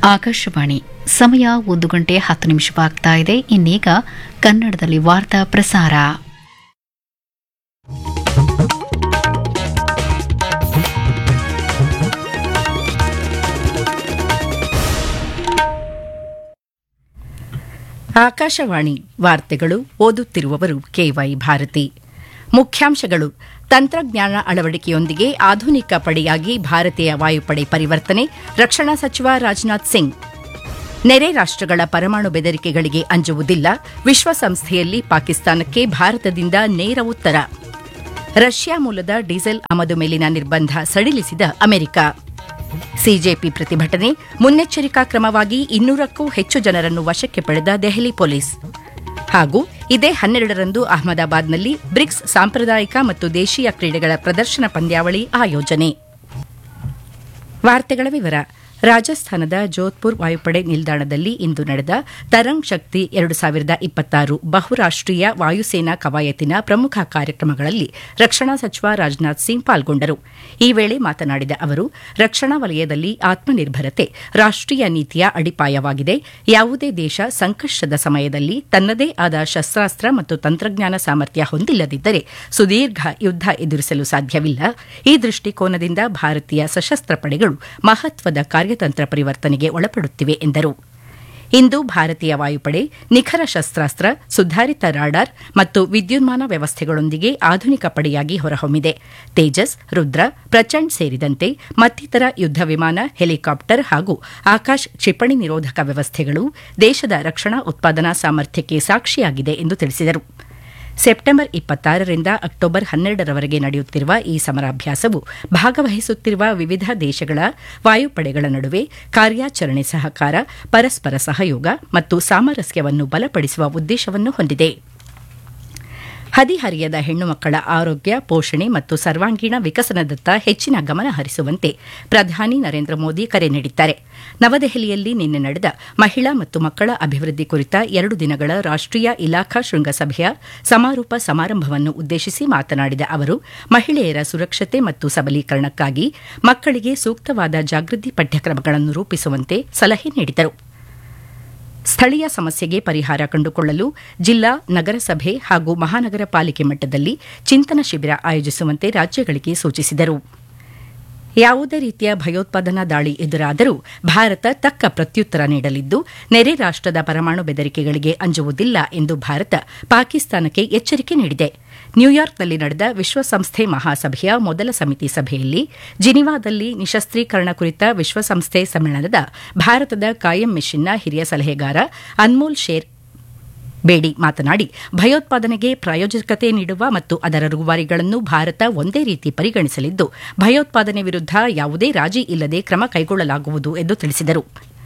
ಆಕಾಶವಾಣಿ ಸಮಯ ಒಂದು ಗಂಟೆ ಹತ್ತು ನಿಮಿಷವಾಗ್ತಾ ಇದೆ ಇನ್ನೀಗ ಕನ್ನಡದಲ್ಲಿ ವಾರ್ತಾ ಪ್ರಸಾರ ಆಕಾಶವಾಣಿ ವಾರ್ತೆಗಳು ಓದುತ್ತಿರುವವರು ಕೆವೈ ಭಾರತಿ ಮುಖ್ಯಾಂಶಗಳು ತಂತ್ರಜ್ಞಾನ ಅಳವಡಿಕೆಯೊಂದಿಗೆ ಆಧುನಿಕ ಪಡೆಯಾಗಿ ಭಾರತೀಯ ವಾಯುಪಡೆ ಪರಿವರ್ತನೆ ರಕ್ಷಣಾ ಸಚಿವ ರಾಜನಾಥ್ ಸಿಂಗ್ ನೆರೆ ರಾಷ್ಟ್ರಗಳ ಪರಮಾಣು ಬೆದರಿಕೆಗಳಿಗೆ ಅಂಜುವುದಿಲ್ಲ ವಿಶ್ವಸಂಸ್ಥೆಯಲ್ಲಿ ಪಾಕಿಸ್ತಾನಕ್ಕೆ ಭಾರತದಿಂದ ನೇರ ಉತ್ತರ ರಷ್ಯಾ ಮೂಲದ ಡೀಸೆಲ್ ಆಮದು ಮೇಲಿನ ನಿರ್ಬಂಧ ಸಡಿಲಿಸಿದ ಅಮೆರಿಕ ಸಿಜೆಪಿ ಪ್ರತಿಭಟನೆ ಮುನ್ನೆಚ್ಚರಿಕಾ ಕ್ರಮವಾಗಿ ಇನ್ನೂರಕ್ಕೂ ಹೆಚ್ಚು ಜನರನ್ನು ವಶಕ್ಕೆ ಪಡೆದ ದೆಹಲಿ ಪೊಲೀಸ್ ಹಾಗೂ ಇದೇ ಹನ್ನೆರಡರಂದು ಅಹಮದಾಬಾದ್ನಲ್ಲಿ ಬ್ರಿಕ್ಸ್ ಸಾಂಪ್ರದಾಯಿಕ ಮತ್ತು ದೇಶೀಯ ಕ್ರೀಡೆಗಳ ಪ್ರದರ್ಶನ ಪಂದ್ಯಾವಳಿ ಆಯೋಜನೆ ವಾರ್ತೆಗಳ ವಿವರ ರಾಜಸ್ಥಾನದ ಜೋಧ್ಪುರ್ ವಾಯುಪಡೆ ನಿಲ್ದಾಣದಲ್ಲಿ ಇಂದು ನಡೆದ ತರಂಗ್ ಶಕ್ತಿ ಎರಡು ಸಾವಿರದ ಇಪ್ಪತ್ತಾರು ಬಹುರಾಷ್ಟೀಯ ವಾಯುಸೇನಾ ಕವಾಯತಿನ ಪ್ರಮುಖ ಕಾರ್ಯಕ್ರಮಗಳಲ್ಲಿ ರಕ್ಷಣಾ ಸಚಿವ ರಾಜನಾಥ್ ಸಿಂಗ್ ಪಾಲ್ಗೊಂಡರು ಈ ವೇಳೆ ಮಾತನಾಡಿದ ಅವರು ರಕ್ಷಣಾ ವಲಯದಲ್ಲಿ ಆತ್ಮನಿರ್ಭರತೆ ರಾಷ್ಟೀಯ ನೀತಿಯ ಅಡಿಪಾಯವಾಗಿದೆ ಯಾವುದೇ ದೇಶ ಸಂಕಷ್ಟದ ಸಮಯದಲ್ಲಿ ತನ್ನದೇ ಆದ ಶಸ್ತ್ರಾಸ್ತ್ರ ಮತ್ತು ತಂತ್ರಜ್ಞಾನ ಸಾಮರ್ಥ್ಯ ಹೊಂದಿಲ್ಲದಿದ್ದರೆ ಸುದೀರ್ಘ ಯುದ್ಧ ಎದುರಿಸಲು ಸಾಧ್ಯವಿಲ್ಲ ಈ ದೃಷ್ಟಿಕೋನದಿಂದ ಭಾರತೀಯ ಸಶಸ್ತ್ರ ಪಡೆಗಳು ಮಹತ್ವದ ಕಾರ್ಯತಂತ್ರ ಪರಿವರ್ತನೆಗೆ ಒಳಪಡುತ್ತಿವೆ ಎಂದರು ಇಂದು ಭಾರತೀಯ ವಾಯುಪಡೆ ನಿಖರ ಶಸ್ತ್ರಾಸ್ತ್ರ ಸುಧಾರಿತ ರಾಡಾರ್ ಮತ್ತು ವಿದ್ಯುನ್ಮಾನ ವ್ಯವಸ್ಥೆಗಳೊಂದಿಗೆ ಆಧುನಿಕ ಪಡೆಯಾಗಿ ಹೊರಹೊಮ್ಮಿದೆ ತೇಜಸ್ ರುದ್ರ ಪ್ರಚಂಡ್ ಸೇರಿದಂತೆ ಮತ್ತಿತರ ಯುದ್ಧ ವಿಮಾನ ಹೆಲಿಕಾಪ್ಟರ್ ಹಾಗೂ ಆಕಾಶ್ ಕ್ಷಿಪಣಿ ನಿರೋಧಕ ವ್ಯವಸ್ಥೆಗಳು ದೇಶದ ರಕ್ಷಣಾ ಉತ್ಪಾದನಾ ಸಾಮರ್ಥ್ಯಕ್ಕೆ ಸಾಕ್ಷಿಯಾಗಿದೆ ಎಂದು ತಿಳಿಸಿದರು ಸೆಪ್ಟೆಂಬರ್ ಇಪ್ಪತ್ತಾರರಿಂದ ಅಕ್ಟೋಬರ್ ಹನ್ನೆರಡರವರೆಗೆ ನಡೆಯುತ್ತಿರುವ ಈ ಸಮರಾಭ್ಯಾಸವು ಭಾಗವಹಿಸುತ್ತಿರುವ ವಿವಿಧ ದೇಶಗಳ ವಾಯುಪಡೆಗಳ ನಡುವೆ ಕಾರ್ಯಾಚರಣೆ ಸಹಕಾರ ಪರಸ್ಪರ ಸಹಯೋಗ ಮತ್ತು ಸಾಮರಸ್ಯವನ್ನು ಬಲಪಡಿಸುವ ಉದ್ದೇಶವನ್ನು ಹೊಂದಿದೆ ಹದಿಹರಿಯದ ಹೆಣ್ಣು ಮಕ್ಕಳ ಆರೋಗ್ಯ ಪೋಷಣೆ ಮತ್ತು ಸರ್ವಾಂಗೀಣ ವಿಕಸನದತ್ತ ಹೆಚ್ಚಿನ ಗಮನ ಹರಿಸುವಂತೆ ಪ್ರಧಾನಿ ನರೇಂದ್ರ ಮೋದಿ ಕರೆ ನೀಡಿದ್ದಾರೆ ನವದೆಹಲಿಯಲ್ಲಿ ನಿನ್ನೆ ನಡೆದ ಮಹಿಳಾ ಮತ್ತು ಮಕ್ಕಳ ಅಭಿವೃದ್ಧಿ ಕುರಿತ ಎರಡು ದಿನಗಳ ರಾಷ್ಟೀಯ ಇಲಾಖಾ ಶೃಂಗಸಭೆಯ ಸಮಾರೋಪ ಸಮಾರಂಭವನ್ನು ಉದ್ದೇಶಿಸಿ ಮಾತನಾಡಿದ ಅವರು ಮಹಿಳೆಯರ ಸುರಕ್ಷತೆ ಮತ್ತು ಸಬಲೀಕರಣಕ್ಕಾಗಿ ಮಕ್ಕಳಿಗೆ ಸೂಕ್ತವಾದ ಜಾಗೃತಿ ಪಠ್ಯಕ್ರಮಗಳನ್ನು ರೂಪಿಸುವಂತೆ ಸಲಹೆ ನೀಡಿದರು ಸ್ಥಳೀಯ ಸಮಸ್ಯೆಗೆ ಪರಿಹಾರ ಕಂಡುಕೊಳ್ಳಲು ಜಿಲ್ಲಾ ನಗರಸಭೆ ಹಾಗೂ ಮಹಾನಗರ ಪಾಲಿಕೆ ಮಟ್ಟದಲ್ಲಿ ಚಿಂತನ ಶಿಬಿರ ಆಯೋಜಿಸುವಂತೆ ರಾಜ್ಯಗಳಿಗೆ ಸೂಚಿಸಿದರು ಯಾವುದೇ ರೀತಿಯ ಭಯೋತ್ಪಾದನಾ ದಾಳಿ ಎದುರಾದರೂ ಭಾರತ ತಕ್ಕ ಪ್ರತ್ಯುತ್ತರ ನೀಡಲಿದ್ದು ನೆರೆ ರಾಷ್ಟದ ಪರಮಾಣು ಬೆದರಿಕೆಗಳಿಗೆ ಅಂಜುವುದಿಲ್ಲ ಎಂದು ಭಾರತ ಪಾಕಿಸ್ತಾನಕ್ಕೆ ಎಚ್ಚರಿಕೆ ನೀಡಿದೆ ನ್ಯೂಯಾರ್ಕ್ನಲ್ಲಿ ನಡೆದ ವಿಶ್ವಸಂಸ್ಥೆ ಮಹಾಸಭೆಯ ಮೊದಲ ಸಮಿತಿ ಸಭೆಯಲ್ಲಿ ಜಿನಿವಾದಲ್ಲಿ ನಿಶಸ್ತ್ರೀಕರಣ ಕುರಿತ ವಿಶ್ವಸಂಸ್ಥೆ ಸಮ್ಮೇಳನದ ಭಾರತದ ಕಾಯಂ ಮಿಷನ್ನ ಹಿರಿಯ ಸಲಹೆಗಾರ ಅನ್ಮೋಲ್ ಶೇರ್ ಬೇಡಿ ಮಾತನಾಡಿ ಭಯೋತ್ಪಾದನೆಗೆ ಪ್ರಾಯೋಜಕತೆ ನೀಡುವ ಮತ್ತು ಅದರ ರೂವಾರಿಗಳನ್ನು ಭಾರತ ಒಂದೇ ರೀತಿ ಪರಿಗಣಿಸಲಿದ್ದು ಭಯೋತ್ಪಾದನೆ ವಿರುದ್ಧ ಯಾವುದೇ ರಾಜಿ ಇಲ್ಲದೆ ಕ್ರಮ ಕೈಗೊಳ್ಳಲಾಗುವುದು ಎಂದು ತಿಳಿಸಿದರು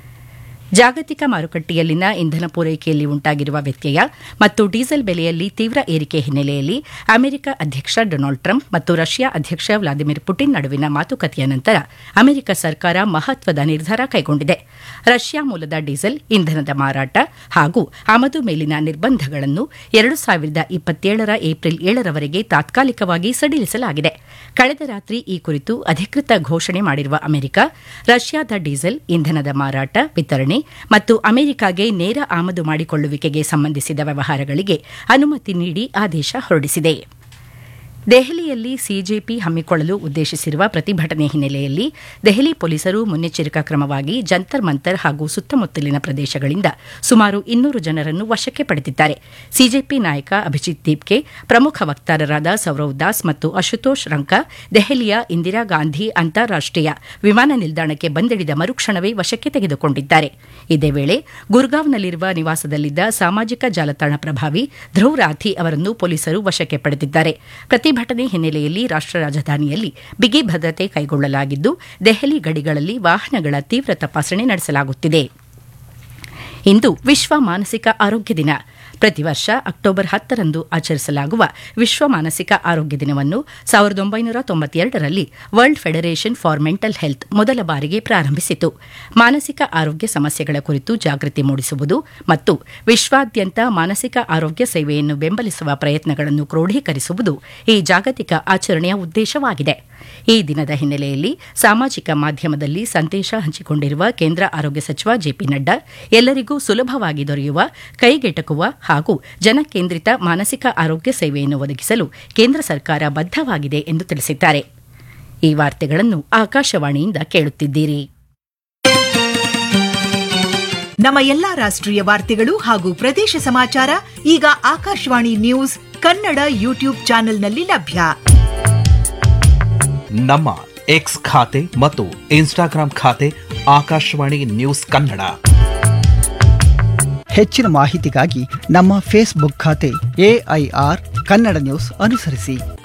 ಜಾಗತಿಕ ಮಾರುಕಟ್ಟೆಯಲ್ಲಿನ ಇಂಧನ ಪೂರೈಕೆಯಲ್ಲಿ ಉಂಟಾಗಿರುವ ವ್ಯತ್ಯಯ ಮತ್ತು ಡೀಸೆಲ್ ಬೆಲೆಯಲ್ಲಿ ತೀವ್ರ ಏರಿಕೆ ಹಿನ್ನೆಲೆಯಲ್ಲಿ ಅಮೆರಿಕ ಅಧ್ಯಕ್ಷ ಡೊನಾಲ್ಡ್ ಟ್ರಂಪ್ ಮತ್ತು ರಷ್ಯಾ ಅಧ್ಯಕ್ಷ ವ್ಲಾದಿಮಿರ್ ಪುಟಿನ್ ನಡುವಿನ ಮಾತುಕತೆಯ ನಂತರ ಅಮೆರಿಕ ಸರ್ಕಾರ ಮಹತ್ವದ ನಿರ್ಧಾರ ಕೈಗೊಂಡಿದೆ ರಷ್ಯಾ ಮೂಲದ ಡೀಸೆಲ್ ಇಂಧನದ ಮಾರಾಟ ಹಾಗೂ ಆಮದು ಮೇಲಿನ ನಿರ್ಬಂಧಗಳನ್ನು ಎರಡು ಸಾವಿರದ ಇಪ್ಪತ್ತೇಳರ ಏಪ್ರಿಲ್ ಏಳರವರೆಗೆ ತಾತ್ಕಾಲಿಕವಾಗಿ ಸಡಿಲಿಸಲಾಗಿದೆ ಕಳೆದ ರಾತ್ರಿ ಈ ಕುರಿತು ಅಧಿಕೃತ ಘೋಷಣೆ ಮಾಡಿರುವ ಅಮೆರಿಕ ರಷ್ಯಾದ ಡೀಸೆಲ್ ಇಂಧನದ ಮಾರಾಟ ವಿತರಣೆ ಮತ್ತು ಅಮೆರಿಕಾಗೆ ನೇರ ಆಮದು ಮಾಡಿಕೊಳ್ಳುವಿಕೆಗೆ ಸಂಬಂಧಿಸಿದ ವ್ಯವಹಾರಗಳಿಗೆ ಅನುಮತಿ ನೀಡಿ ಆದೇಶ ಹೊರಡಿಸಿದೆ ದೆಹಲಿಯಲ್ಲಿ ಸಿಜೆಪಿ ಹಮ್ಮಿಕೊಳ್ಳಲು ಉದ್ದೇಶಿಸಿರುವ ಪ್ರತಿಭಟನೆ ಹಿನ್ನೆಲೆಯಲ್ಲಿ ದೆಹಲಿ ಪೊಲೀಸರು ಮುನ್ನೆಚ್ಚರಿಕಾ ಕ್ರಮವಾಗಿ ಜಂತರ್ ಮಂತರ್ ಹಾಗೂ ಸುತ್ತಮುತ್ತಲಿನ ಪ್ರದೇಶಗಳಿಂದ ಸುಮಾರು ಇನ್ನೂರು ಜನರನ್ನು ವಶಕ್ಕೆ ಪಡೆದಿದ್ದಾರೆ ಸಿಜೆಪಿ ನಾಯಕ ಅಭಿಜಿತ್ ದೀಪ್ಗೆ ಪ್ರಮುಖ ವಕ್ತಾರರಾದ ಸೌರವ್ ದಾಸ್ ಮತ್ತು ಅಶುತೋಷ್ ರಂಕಾ ದೆಹಲಿಯ ಇಂದಿರಾ ಗಾಂಧಿ ಅಂತಾರಾಷ್ಟೀಯ ವಿಮಾನ ನಿಲ್ದಾಣಕ್ಕೆ ಬಂದಿಳಿದ ಮರುಕ್ಷಣವೇ ವಶಕ್ಕೆ ತೆಗೆದುಕೊಂಡಿದ್ದಾರೆ ಇದೇ ವೇಳೆ ಗುರ್ಗಾವ್ನಲ್ಲಿರುವ ನಿವಾಸದಲ್ಲಿದ್ದ ಸಾಮಾಜಿಕ ಜಾಲತಾಣ ಪ್ರಭಾವಿ ಧ್ರುವ್ ರಾಥಿ ಅವರನ್ನು ಪೊಲೀಸರು ವಶಕ್ಕೆ ಪಡೆದಿದ್ದಾರೆ ಪ್ರತಿಭಟನೆ ಹಿನ್ನೆಲೆಯಲ್ಲಿ ರಾಷ್ಟ ರಾಜಧಾನಿಯಲ್ಲಿ ಬಿಗಿ ಭದ್ರತೆ ಕೈಗೊಳ್ಳಲಾಗಿದ್ದು ದೆಹಲಿ ಗಡಿಗಳಲ್ಲಿ ವಾಹನಗಳ ತೀವ್ರ ತಪಾಸಣೆ ನಡೆಸಲಾಗುತ್ತಿದೆ ಇಂದು ವಿಶ್ವ ಮಾನಸಿಕ ಆರೋಗ್ಯ ದಿನ ಪ್ರತಿ ವರ್ಷ ಅಕ್ಟೋಬರ್ ಹತ್ತರಂದು ಆಚರಿಸಲಾಗುವ ವಿಶ್ವ ಮಾನಸಿಕ ಆರೋಗ್ಯ ದಿನವನ್ನು ಸಾವಿರದ ಒಂಬೈನೂರ ತೊಂಬತ್ತೆರಡರಲ್ಲಿ world federation for mental health ಮೊದಲ ಬಾರಿಗೆ ಪ್ರಾರಂಭಿಸಿತು ಮಾನಸಿಕ ಆರೋಗ್ಯ ಸಮಸ್ಯೆಗಳ ಕುರಿತು ಜಾಗೃತಿ ಮೂಡಿಸುವುದು ಮತ್ತು ವಿಶ್ವಾದ್ಯಂತ ಮಾನಸಿಕ ಆರೋಗ್ಯ ಸೇವೆಯನ್ನು ಬೆಂಬಲಿಸುವ ಪ್ರಯತ್ನಗಳನ್ನು ಕ್ರೋಢೀಕರಿಸುವುದು ಈ ಜಾಗತಿಕ ಆಚರಣೆಯ ಉದ್ದೇಶವಾಗಿದೆ ಈ ದಿನದ ಹಿನ್ನೆಲೆಯಲ್ಲಿ ಸಾಮಾಜಿಕ ಮಾಧ್ಯಮದಲ್ಲಿ ಸಂದೇಶ ಹಂಚಿಕೊಂಡಿರುವ ಕೇಂದ್ರ ಆರೋಗ್ಯ ಸಚಿವ ಜೆಪಿ ನಡ್ಡಾ ಎಲ್ಲರಿಗೂ ಸುಲಭವಾಗಿ ದೊರೆಯುವ ಕೈಗೆಟಕುವ ಹಾಗೂ ಜನಕೇಂದ್ರಿತ ಮಾನಸಿಕ ಆರೋಗ್ಯ ಸೇವೆಯನ್ನು ಒದಗಿಸಲು ಕೇಂದ್ರ ಸರ್ಕಾರ ಬದ್ಧವಾಗಿದೆ ಎಂದು ತಿಳಿಸಿದ್ದಾರೆ ಈ ವಾರ್ತೆಗಳನ್ನು ಆಕಾಶವಾಣಿಯಿಂದ ಕೇಳುತ್ತಿದ್ದೀರಿ ನಮ್ಮ ಎಲ್ಲಾ ರಾಷ್ಟ್ರೀಯ ವಾರ್ತೆಗಳು ಹಾಗೂ ಪ್ರದೇಶ ಸಮಾಚಾರ ಈಗ ಆಕಾಶವಾಣಿ ನ್ಯೂಸ್ ಕನ್ನಡ ಯೂಟ್ಯೂಬ್ ಚಾನೆಲ್ನಲ್ಲಿ ಲಭ್ಯ ನಮ್ಮ ಎಕ್ಸ್ ಖಾತೆ ಮತ್ತು ಇನ್ಸ್ಟಾಗ್ರಾಂ ಖಾತೆ ಆಕಾಶವಾಣಿ ನ್ಯೂಸ್ ಕನ್ನಡ ಹೆಚ್ಚಿನ ಮಾಹಿತಿಗಾಗಿ ನಮ್ಮ ಫೇಸ್ಬುಕ್ ಖಾತೆ ಎಐಆರ್ ಕನ್ನಡ ನ್ಯೂಸ್ ಅನುಸರಿಸಿ